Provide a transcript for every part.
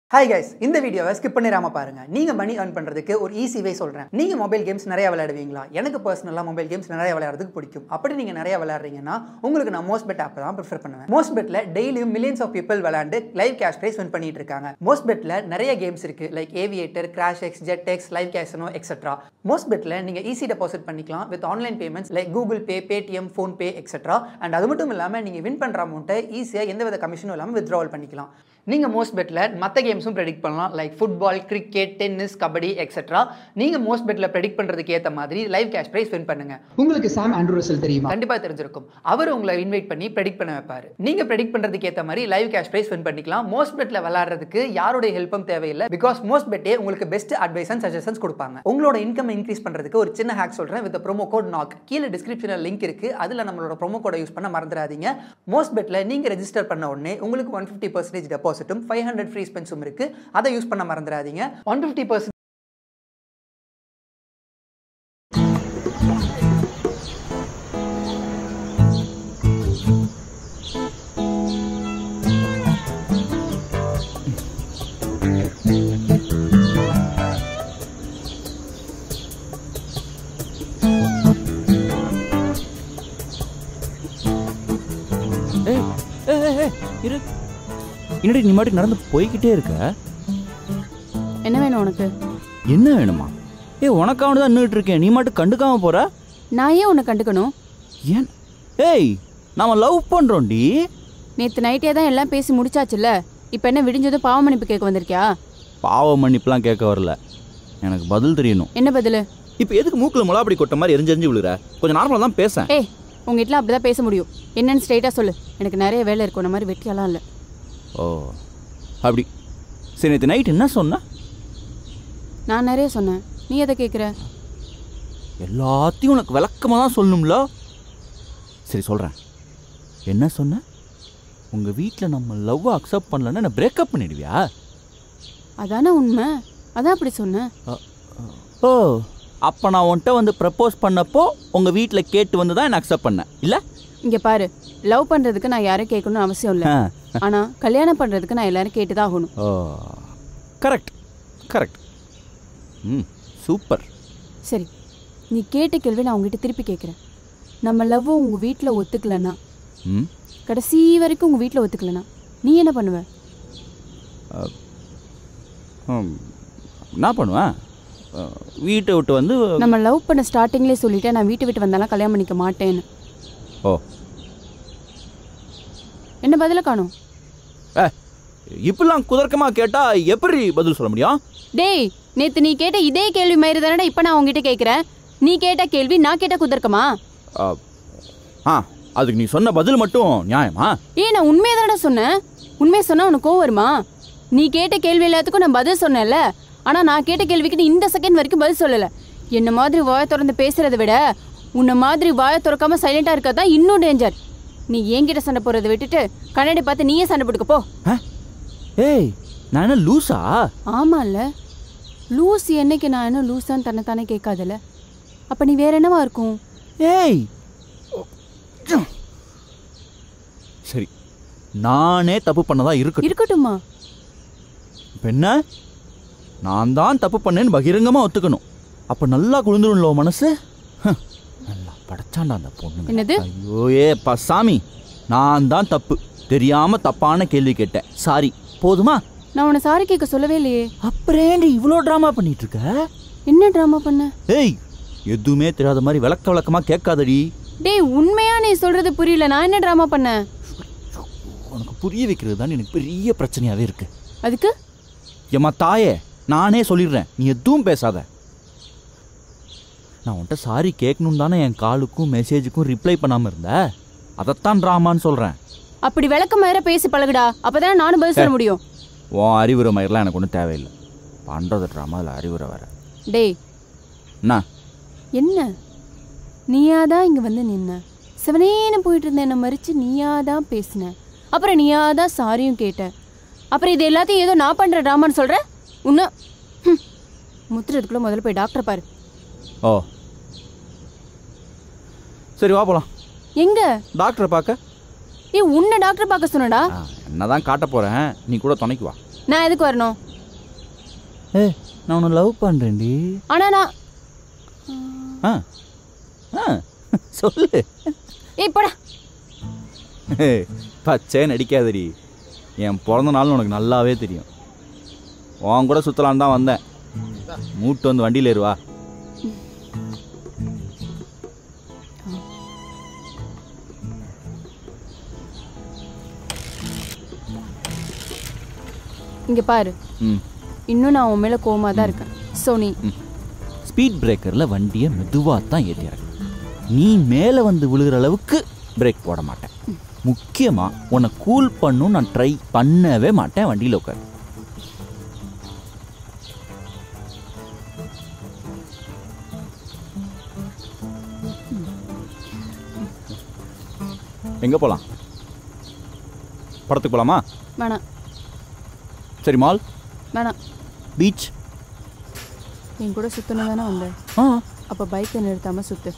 Hi guys இந்த வீடியோவை skip பண்ணிடாம பாருங்க நீங்க மணி earn பண்றதுக்கு ஒரு ஈஸி வே சொல்றேன் நீங்க மொபைல் கேம்ஸ் நிறைய விளையாடுவீங்களா எனக்கு பர்சனலா மொபைல் கேம்ஸ் நிறைய விளையாடுறதுக்கு பிடிக்கும் அப்படி நீங்க நிறைய விளையாடுறீங்கன்னா உங்களுக்கு நான் மோஸ்ட் பெட் ஆப் தான் ப்ரிஃபர் பண்ணுவேன் மோஸ்ட் பெட்ல டெய்லியும் மில்லியன்ஸ் ஆஃப் பீப்பிள் விளையாண்டு லைவ் கேஷ் ப்ரைஸ் வின் பண்ணிட்டு இருக்காங்க மோஸ்ட் பெட்ல நிறைய கேம்ஸ் இருக்கு like aviator crash X jet X live casino etcetera most பெட்ல நீங்க ஈஸி டெபாசிட் பண்ணிக்கலாம் with online payments like Google pay Paytm PhonePe etcetera and அது மட்டும் இல்லாம நீங்க வின் பண்ற அமௌண்ட்டை ஈஸியாக எந்தவித கமிஷனும் இல்லாமல் வித்ட்ராவல் பண்ணிக்கலாம் நீங்கள் மோஸ்ட் பெட்டில் மற்ற கேம்ஸும் ப்ரெடிக்ட் பண்ணலாம் like football cricket tennis kabaddi etcetera நீங்கள் மோஸ்ட் பெட்டில் ப்ரெடிக்ட் பண்ணுறதுக்கு ஏற்ற மாதிரி லைவ் கேஷ் ப்ரைஸ் வின் பண்ணுங்க உங்களுக்கு சாம் ஆண்ட்ரூ ரசல் தெரியுமா கண்டிப்பாக தெரிஞ்சிருக்கும் அவர் உங்களை இன்வைட் பண்ணி ப்ரெடிக்ட் பண்ண வைப்பார் நீங்கள் ப்ரெடிக்ட் பண்ணுறதுக்கு ஏற்ற மாதிரி லைவ் கேஷ் ப்ரைஸ் வின் பண்ணிக்கலாம் மோஸ்ட் பெட்டில் விளாட்றதுக்கு யாருடைய ஹெல்ப்பும் தேவையில்லை பிகாஸ் மோஸ்ட் பெட்டே உங்களுக்கு பெஸ்ட் அட்வைஸ் அண்ட் சஜஷன்ஸ் கொடுப்பாங்க உங்களோட இன்கம் இன்க்ரீஸ் பண்ணுறதுக்கு ஒரு சின்ன ஹேக் சொல்கிறேன் வித் ப்ரோமோ கோட் நாக் கீழே டிஸ்கிரிப்ஷனில் லிங்க் இருக்குது அதில் நம்மளோட ப்ரோமோ கோடை யூஸ் பண்ண மறந்துடாதீங்க மோஸ்ட் பெட்டில் நீங்கள் ரெஜிஸ்டர் பண்ண உடனே உங்களுக்கு ஒன் ஃபிஃப்டி பர்சன்டேஜ் டெபாசிட்டும் ஃபைவ் ஹண்ட்ரட் ஃப்ரீ ஸ்பென்ஸும் இருக்குது அதை யூஸ் பண்ண மறந்துடாதீங்க ஒன் ஃபிஃப்டி பர்சன்ட் ஏய் ஏய், ஏய், ஏய், இரு என்னடி நீ மாட்டுக்கு நடந்து போய்கிட்டே இருக்க என்ன வேணும் உனக்கு என்ன வேணுமா ஏய் உனக்காவது தான் நின்றுட்டு இருக்கேன் நீ மட்டும் கண்டுக்காம போற நான் ஏன் உன்னை கண்டுக்கணும் ஏன் ஏய் நாம லவ் பண்றோம்டி நேற்று நைட்டே தான் எல்லாம் பேசி முடிச்சாச்சுல்ல இப்போ என்ன விடிஞ்சதும் பாவ மன்னிப்பு கேட்க வந்திருக்கியா பாவ மன்னிப்புலாம் கேட்க வரல எனக்கு பதில் தெரியணும் என்ன பதிலு இப்போ எதுக்கு மூக்கில் முளாப்படி கொட்ட மாதிரி எரிஞ்சு எரிஞ்சு விழுற கொஞ்சம் நார்மலாக தான் பேசேன் ஏய் உங்க வீட்டில் அப்படி தான் பேச முடியும் என்னன்னு ஸ்ட்ரைட்டாக சொல்லு எனக்கு நிறைய வேலை இருக்கும் உன்ன மாதிரி வெட்டியெல்லாம் இல்லை ஓ அப்படி சரி நேற்று நைட் என்ன சொன்ன நான் நிறைய சொன்னேன் நீ எதை கேட்குற எல்லாத்தையும் உனக்கு விளக்கமாக தான் சொல்லணும்ல சரி சொல்கிறேன் என்ன சொன்ன உங்கள் வீட்டில் நம்ம லவ் அக்செப்ட் பண்ணலன்னா என்ன பிரேக்கப் பண்ணிடுவியா அதானே உண்மை அதான் அப்படி சொன்னேன் ஓ அப்போ நான் உன்கிட்ட வந்து ப்ரப்போஸ் பண்ணப்போ உங்கள் வீட்டில் கேட்டு வந்து தான் என்ன அக்செப்ட் பண்ணேன் இல்லை இங்கே பாரு லவ் பண்ணுறதுக்கு நான் யாரும் கேட்கணும்னு அவசியம் இல்லை ஆனால் கல்யாணம் பண்ணுறதுக்கு நான் எல்லாரும் கேட்டு தான் ஆகணும் ஓ கரெக்ட் கரெக்ட் ம் சூப்பர் சரி நீ கேட்ட கேள்வி நான் உங்ககிட்ட திருப்பி கேட்குறேன் நம்ம லவ் உங்கள் வீட்டில் ஒத்துக்கலன்னா ம் கடைசி வரைக்கும் உங்கள் வீட்டில் ஒத்துக்கலனா நீ என்ன பண்ணுவ ம். என்ன பண்ணுவேன் அஹ், வீட்டை விட்டு வந்து நம்ம லவ் பண்ண ஸ்டார்டிங்லேயே சொல்லிட்டேன் நான் வீட்டை விட்டு வந்தாலும் கல்யாணம் பண்ணிக்க மாட்டேன்னு ஓ என்ன பதில காணும் ஏ இப்படிலாம் குதர்க்கமாக கேட்டால் எப்படி பதில் சொல்ல முடியும் டேய் நேத்து நீ கேட்ட இதே கேள்வி மாதிரி தானடா இப்போ நான் உங்ககிட்ட கேட்குறேன் நீ கேட்ட கேள்வி நான் கேட்ட குதர்க்கமா அஹ், ஆ அதுக்கு நீ சொன்ன பதில் மட்டும் நியாயமா ஏய் நான் உண்மையை தானடா சொன்னேன் உண்மையை சொன்னா உனக்கு கோவம் வருமா நீ கேட்ட கேள்வி எல்லாத்துக்கும் நான் பதில் சொன்னேன்ல ஆனா நான் கேட்ட கேள்விக்கு நீ இந்த செகண்ட் வரைக்கும் பதில் சொல்லல என்ன மாதிரி வாயை திறந்து பேசுறதை விட உன்னை மாதிரி வாயை திறக்காம சைலண்டா இருக்கறது தான் இன்னும் டேஞ்சர் நீ என்கிட்ட சண்டை போடுறதை விட்டுட்டு கண்ணாடி பார்த்து நீயே சண்டை போட்டுக்க போ ஆ? ஏய் நான் என்ன லூசா ஆமால்ல லூஸ் என்னைக்கு நான் என்ன லூஸான்னு தன்னைத்தானே கேட்காதல அப்ப நீ வேற என்னவா இருக்கும் ஏய் சரி நானே தப்பு பண்ணதா இருக்கட்டும் இருக்கட்டுமா இப்ப என்ன நான் தான் தப்பு பண்ணேன்னு பகிரங்கமா ஒத்துக்கணும் அப்ப நல்லா குளிந்துரும்ல உன் மனசு ஹம், நல்லா படைச்சாண்டா அந்த பொண்ணு என்னது? ஐயோ ஏ சாமி நான் தான் தப்பு தெரியாம தப்பான கேள்வி கேட்டேன் சாரி போதுமா நான் உன்னை சாரி கேட்க சொல்லவே இல்லையே அப்புறேண்டி இவ்வளோ ட்ராமா பண்ணிட்டு இருக்க என்ன ட்ராமா பண்ண ஏய் எதுவுமே தெரியாத மாதிரி விளக்க விளக்கமா கேட்காதடி டேய் உண்மையா நீ சொல்றது புரியல நான் என்ன ட்ராமா பண்ணேன் உனக்கு புரிய வைக்கிறது தான் எனக்கு பெரிய பிரச்சனையாவே இருக்கு அதுக்கு ஏம்மா தாயே நானே சொல்லிடுறேன் நீ எதுவும் பேசாத நான் உன்கிட்ட சாரி கேட்கணும் தானே என் காலுக்கும் மெசேஜுக்கும் ரிப்ளை பண்ணாமல் இருந்த அதைத்தான் ட்ராமான்னு சொல்கிறேன் அப்படி விளக்கம் வேற பேசி பழகுடா அப்பதானே நானும் பதில் சொல்ல முடியும் உன் அறிவுரை மாதிரிலாம் எனக்கு ஒன்றும் தேவையில்லை பண்ணுறது ட்ராமா அதில் அறிவுரை வேற டேய் என்ன என்ன நீயா தான் இங்க வந்து நின்ன சிவனேன்னு போயிட்டு இருந்த என்ன மறிச்சு நீயா தான் பேசின அப்புறம் நீயா தான் சாரியும் கேட்ட அப்புறம் இது எல்லாத்தையும் ஏதோ நான் பண்ற ட்ராமான்னு சொல்ற உன்ன ஹம். முத்துறதுக்குள்ள முதல்ல போய் டாக்டர் பாரு ஓ சரி வா போலாம் எங்க டாக்டரை பார்க்க ஏ உன்னை டாக்டர் பார்க்க சொன்னடா என்னதான் காட்ட போறேன் நீ கூட துணைக்கு வா நான் எதுக்கு வரணும் ஏ நான் உன்னை லவ் பண்ணுறேன்டி ஆனா நான் ஆ ஆ சொல்லு ஏய் போடா ஏய், பச்சை நடிக்காதடி என் பிறந்த நாள்னு உனக்கு நல்லாவே தெரியும் உன் கூட சுற்றலான்னு தான் வந்தேன் மூட்டு வந்து வண்டியில் ஏறுவா இங்க பாரு ம் இன்னும் நான் உன் மேல கோவமா தான் இருக்கேன் ஸோ நீ ஸ்பீட் பிரேக்கரில் வண்டியை மெதுவாக தான் ஏற்றி இறக்கு நீ மேலே வந்து விழுகிற அளவுக்கு பிரேக் போட மாட்டேன் முக்கியமாக உன்னை கூல் பண்ணும் நான் ட்ரை பண்ணவே மாட்டேன் வண்டியில் உட்காரு எங்கே போகலாம் படத்துக்கு போகலாமா வேணாம் சரி மால் வேணாம் பீச் என் கூட சுத்தணும் தானே வந்தேன் ஆ அப்போ பைக்கை நிறுத்தாம சுத்து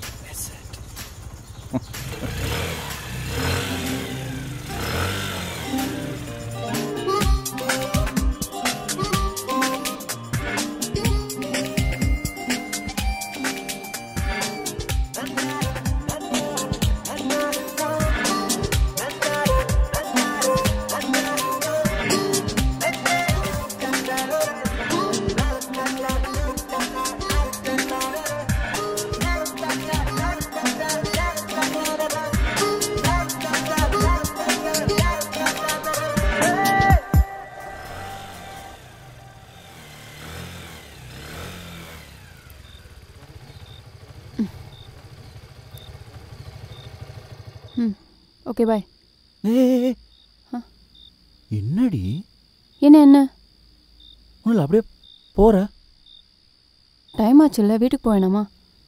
ம் ஓகே பாய் ஏய் என்னடி என்ன என்ன உன்னில் அப்படியே போற டைம் ஆச்சுல்ல வீட்டுக்கு போவேணாமா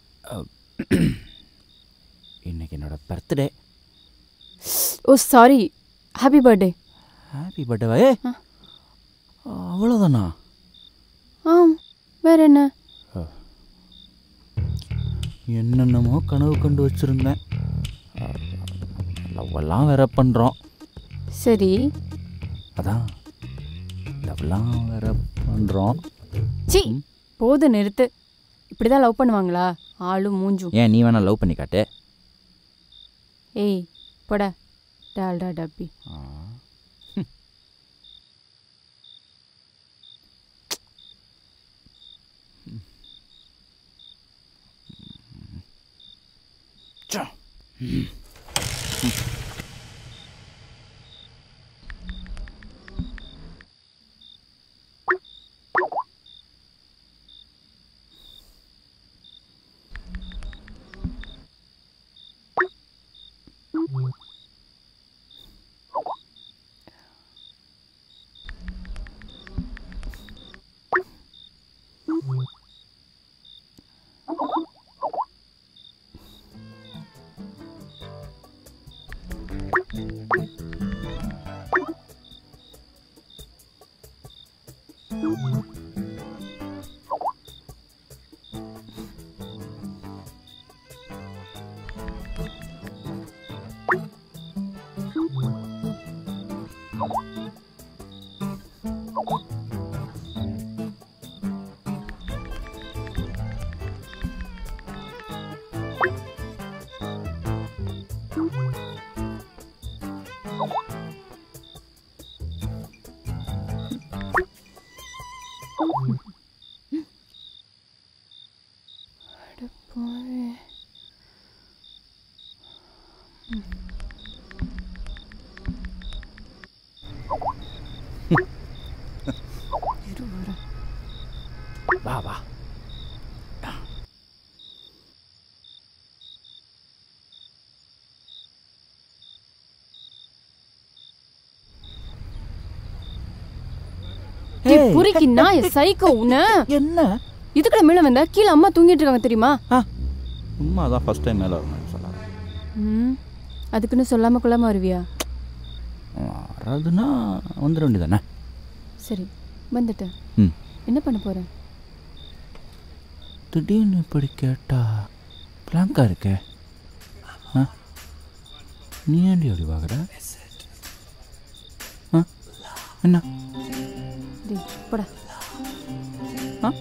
இன்னைக்கு என்னோட birthday oh sorry happy birthday happy birthday ஏ அவ்வளோதானா ஆம் வேற என்ன என்னென்னமோ கனவு கண்டு வச்சுருந்தேன் லவ்வெல்லாம் வேற பண்ணுறோம் சரி அதான் லவ்லாம் வேற பண்ணுறோம் சி போது நிறுத்து இப்படிதான் லவ் பண்ணுவாங்களா ஆளும் மூஞ்சும் ஏன் நீ வேணா லவ் பண்ணி காட்டு ஏய் போடா டால்டா டப்பி வா வா ஏய், புரிக்கி நான் சைக்கோ உன்ன என்ன இதுக்குள்ள மேல வந்தா கீழே அம்மா தூங்கிட்டு இருக்காங்க தெரியுமா ஆ சும்மா தான் ஃபஸ்ட் டைம் மேலே வரணும்னு சொல்லாத ம் அதுக்குன்னு சொல்லாம கொள்ளாம வருவியா வராதுன்னா வந்துட வேண்டியதானே சரி வந்துட்டேன் ம் என்ன பண்ண போற திடீர்னு இப்படி கேட்டா பிளாங்கா இருக்கே ஆ நீ ஏன்டி அப்படி பார்க்குற ஆ என்ன சரி போடா ஆ?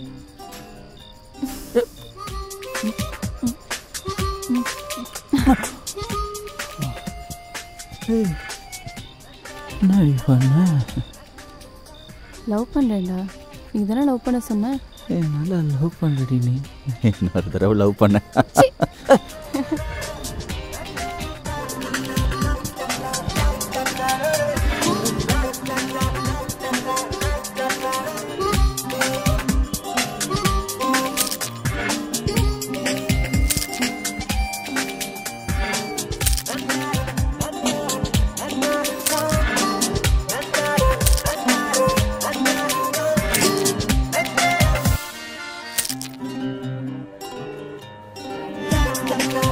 ஏய், என்னடி பண்ண லவ் பண்ணுறேன்டா நீ தானே லவ் பண்ண சொன்ன ஏய், நல்லா லவ் பண்ணுறடி நீ இன்னொரு தடவை லவ் பண்ண Thank